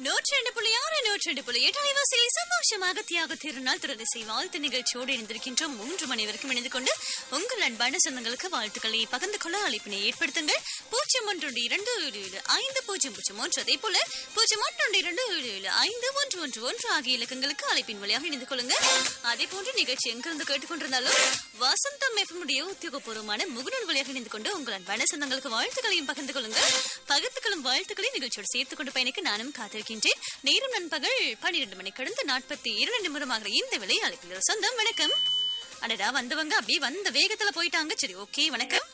நூற்றி ரெண்டு புள்ளி ஆறு நூற்றி ரெண்டு புள்ளி எட்டு அலைவாசியில் சந்தோஷமாக தியாக திருநாள் திறதிசை வாழ்த்து நிகழ்ச்சியோடு இணைந்திருக்கின்றோம் மூன்று மணி வரைக்கும் இணைந்து கொண்டு உங்கள் அன்பான சொந்தங்களுக்கு வாழ்த்துக்களை பகிர்ந்து கொள்ள அழைப்பினை ஏற்படுத்துங்கள் பூஜ்ஜியம் ஒன்று இரண்டு ஏழு ஏழு ஐந்து பூஜ்ஜியம் பூஜ்ஜியம் ஒன்று அதே போல பூஜ்ஜியம் ஒன்று இரண்டு ஏழு ஏழு ஐந்து ஒன்று ஒன்று ஒன்று ஆகிய இலக்கங்களுக்கு அழைப்பின் வழியாக இணைந்து கொள்ளுங்க அதே போன்று நிகழ்ச்சி எங்கிருந்து கேட்டுக்கொண்டிருந்தாலும் வசந்தம் எஃப்எம்முடைய உத்தியோகபூர்வமான முகநூல் வழியாக இணைந்து கொண்டு உங்கள் அன்பான சொந்தங்களுக்கு வாழ்த்துக்களையும் பகிர்ந்து கொள்ளுங்கள் பகிர்ந்து கொள்ளும் வாழ்த்துக்களை நிகழ்ச்சியோடு சேர்த்துக் கொண்டு பயணிக்க நானும் காத்திருக்கின்றேன் நேரம் நண்பகல் பன்னிரண்டு மணி கடந்து நாற்பத்தி இரண்டு நிமிடமாகிற இந்த விலை அழைப்பில் சொந்தம் வணக்கம் அடடா வந்தவங்க அப்படியே வந்த வேகத்துல போயிட்டாங்க சரி ஓகே வணக்கம்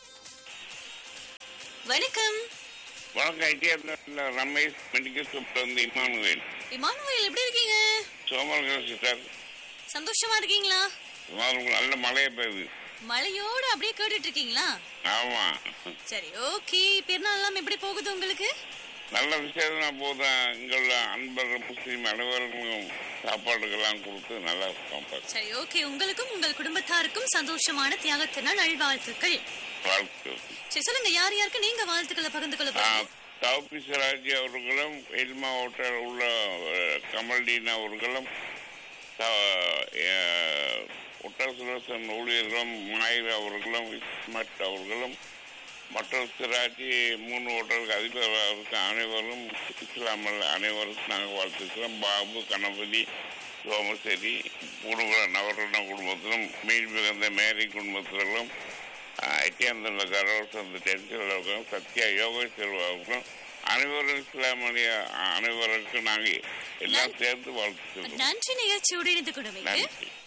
வணக்கம் வணக்கம் ஐடிஆர்ல ரமேஷ் மெடிக்கல் ஷாப்ல வந்து இமானுவேல் இமானுவேல் எப்படி இருக்கீங்க சோமர்கள் சிஸ்டர் சந்தோஷமா இருக்கீங்களா இமானுவேல் நல்ல மழையை பெய்யுது மழையோட அப்படியே கேட்டுட்டு இருக்கீங்களா ஆமா சரி ஓகே பெருநாள் எல்லாம் எப்படி போகுது உங்களுக்கு நல்ல விஷயம் நான் போதும் இங்குள்ள அன்பர் முஸ்லீம் அனைவருக்கும் சாப்பாடுகள்லாம் கொடுத்து நல்லா இருக்கும் சரி ஓகே உங்களுக்கும் உங்கள் குடும்பத்தாருக்கும் சந்தோஷமான தியாகத்தினால் நல்வாழ்த்துக்கள் வாழ்த்து சரி சொல்லுங்க யார் யாருக்கு நீங்க வாழ்த்துக்களை பகிர்ந்து கொள்ள போறீங்க தௌபி சிராஜி அவர்களும் எல் மாவட்டத்தில் உள்ள அஹ், கமல்டீன் அவர்களும் ஒட்டசுலசன் ஊழியர்களும் மாயிர் அவர்களும் இஸ்மட் அவர்களும் மற்றொரு சிராஜி மூணு ஓட்டருக்கு அதிபர் அவருக்கு அனைவரும் இஸ்லாமல் அனைவருக்கும் நாங்கள் வாழ்த்துக்கிறோம் பாபு கணபதி சோமசேரி குடும்ப நவரண குடும்பத்திலும் மீன் மிகுந்த மேரி குடும்பத்திலும் ஐக்கியாந்தந்த கரோசந்த டென்ஷன் சத்யா யோகேஸ்வர் அவர்களும் அனைவரும் இஸ்லாமிய அனைவருக்கும் நாங்கள் எல்லாம் சேர்ந்து வாழ்த்து சொல்றோம் நன்றி நிகழ்ச்சியோடு இணைந்து கொண்டமைக்கு நன்றி